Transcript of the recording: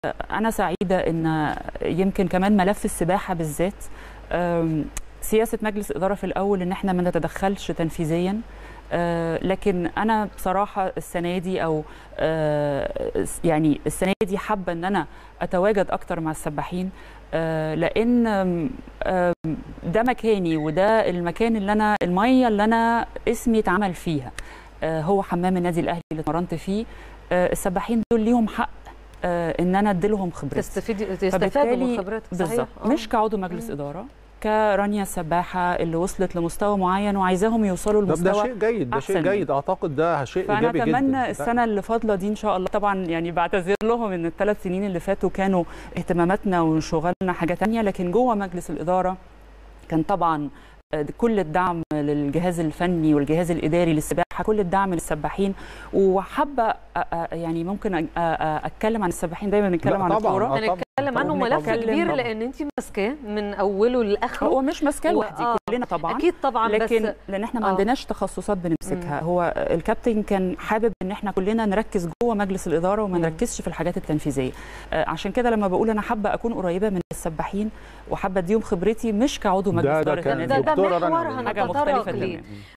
انا سعيده ان يمكن كمان ملف السباحه بالذات آم، سياسه مجلس الاداره في الاول ان احنا ما نتدخلش تنفيذيا آه، لكن انا بصراحه السنه دي او آه، يعني السنه دي حابه ان انا اتواجد اكتر مع السباحين آه، لان آم، آم، ده مكاني وده المكان اللي انا الميه اللي انا اسمي اتعمل فيها آه، هو حمام النادي الاهلي اللي اتمرنت فيه آه، السباحين دول ليهم حق آه، ان انا اديلهم خبرتي تستفيدي تستفادوا فبالتالي من خبرتك صحيح بالظبط آه. مش كعضو مجلس اداره كرانيا السباحه اللي وصلت لمستوى معين وعايزاهم يوصلوا طب ده لمستوى شيء جيد ده شيء أحسن جيد اعتقد ده شيء فانا ايجابي جدا اتمنى السنه اللي فاضله دي ان شاء الله طبعا يعني بعتذر لهم ان الثلاث سنين اللي فاتوا كانوا اهتماماتنا وشغلنا حاجه تانية لكن جوه مجلس الاداره كان طبعا آه، كل الدعم للجهاز الفني والجهاز الاداري للسباحه كل الدعم للسباحين وحابه أ- أ- يعني ممكن أ- أ- اتكلم عن السباحين دايما بنتكلم لا عن طبعاً، الكوره آه. طبعاً. هنتكلم عنه طبعاً. ملف طبعاً. كبير طبعاً. لان انت ماسكاه من اوله لاخره هو مش ماسكاه و- لوحدي آه. كلنا طبعا اكيد طبعا لكن بس لان احنا ما آه. عندناش تخصصات بنمسكها هو الكابتن كان حابب ان احنا كلنا نركز جوه مجلس الاداره وما مم. نركزش في الحاجات التنفيذيه آه، عشان كده لما بقول انا حابه اكون قريبه من السباحين وحابه اديهم خبرتي مش كعضو مجلس ده ده اداره كان النادي ده- ده دكتورة محور رنا حاجه هنتطرق مختلفه ليه. تماما